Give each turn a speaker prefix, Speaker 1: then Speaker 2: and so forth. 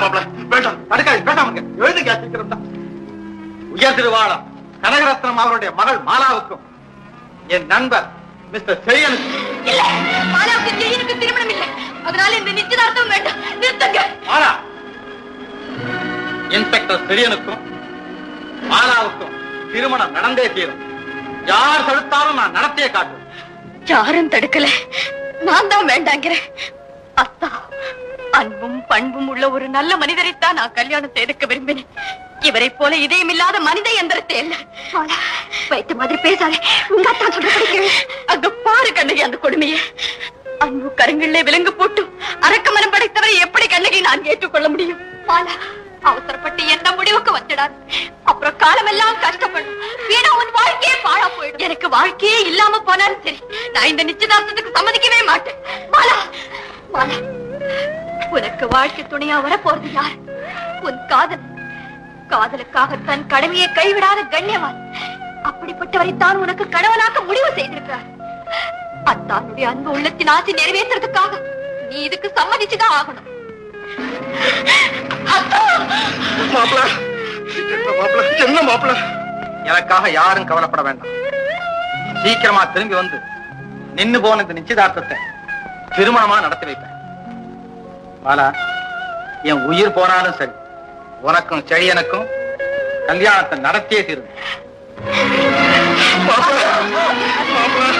Speaker 1: மாப்பிள வேண்டாம் தடுக்காது வேண்டாம் எழுதுங்க சீக்கிரம் தான் உயர் திருவாளம் கனகரத்னம் அவருடைய மகள் மாலாவுக்கும் என் நண்பர் மிஸ்டர் செழியனுக்கும்
Speaker 2: இல்ல மாலாவுக்கு ஜெயினுக்கு திருமணம் இல்லை அதனால இந்த நிச்சயதார்த்தம் வேண்டாம் நிறுத்துங்க
Speaker 1: மாலா இன்ஸ்பெக்டர் செழியனுக்கும் மாலாவுக்கும் திருமணம் நடந்தே தீரும் யார் தடுத்தாலும் நான் நடத்தியே காட்டுவேன்
Speaker 2: யாரும் தடுக்கல நான் தான் வேண்டாங்கிறேன் அத்தா அன்பும் பண்பும் உள்ள ஒரு நல்ல மனிதரைத்தான் நான் கல்யாணம் செய்துக்க விரும்பினேன் இவரை போல இதயமில்லாத மனித எந்திரத்தை இல்ல வைத்த மாதிரி பேசாதே உங்க அத்தா சொல்ற அங்க பாரு கண்ணகி அந்த கொடுமையை அன்பு கருங்கல்ல விலங்கு போட்டு அரக்க மனம் படைத்தவரை எப்படி கண்ணகி நான் ஏற்றுக்கொள்ள முடியும் மாலா அவசரப்பட்டு எந்த முடிவுக்கு வந்துடாது அப்புறம் காலமெல்லாம் கஷ்டப்படும் வீணா உன் வாழ்க்கையே பாழா போயிடும் எனக்கு வாழ்க்கையே இல்லாம போனாலும் சரி நான் இந்த நிச்சயதார்த்தத்துக்கு சம்மதிக்கவே மாட்டேன் மாலா மாலா உனக்கு வாழ்க்கை துணையா வர போறது யார் உன் காதல் காதலுக்காக தன் கடமையை கைவிடாத கண்ணியவான் அப்படிப்பட்டவரைத்தான் உனக்கு கணவனாக்க முடிவு செய்திருக்கிறார் அத்தானுடைய அன்பு உள்ளத்தின் ஆசை நிறைவேற்றுறதுக்காக நீ இதுக்கு சம்மதிச்சுதான் ஆகணும் அத்தா!
Speaker 1: மாப்பிள என்ன மாப்பிள என்ன மாப்பிள எனக்காக யாரும் கவலைப்பட வேண்டாம் சீக்கிரமா திரும்பி வந்து நின்னு போன இந்த நிச்சயதார்த்தத்தை திருமணமா நடத்தி வைப்பேன் பாலா என் உயிர் போனாலும் சரி உனக்கும் செழியனுக்கும் கல்யாணத்தை நடத்தியே தீரும் மாப்பிள மாப்பிள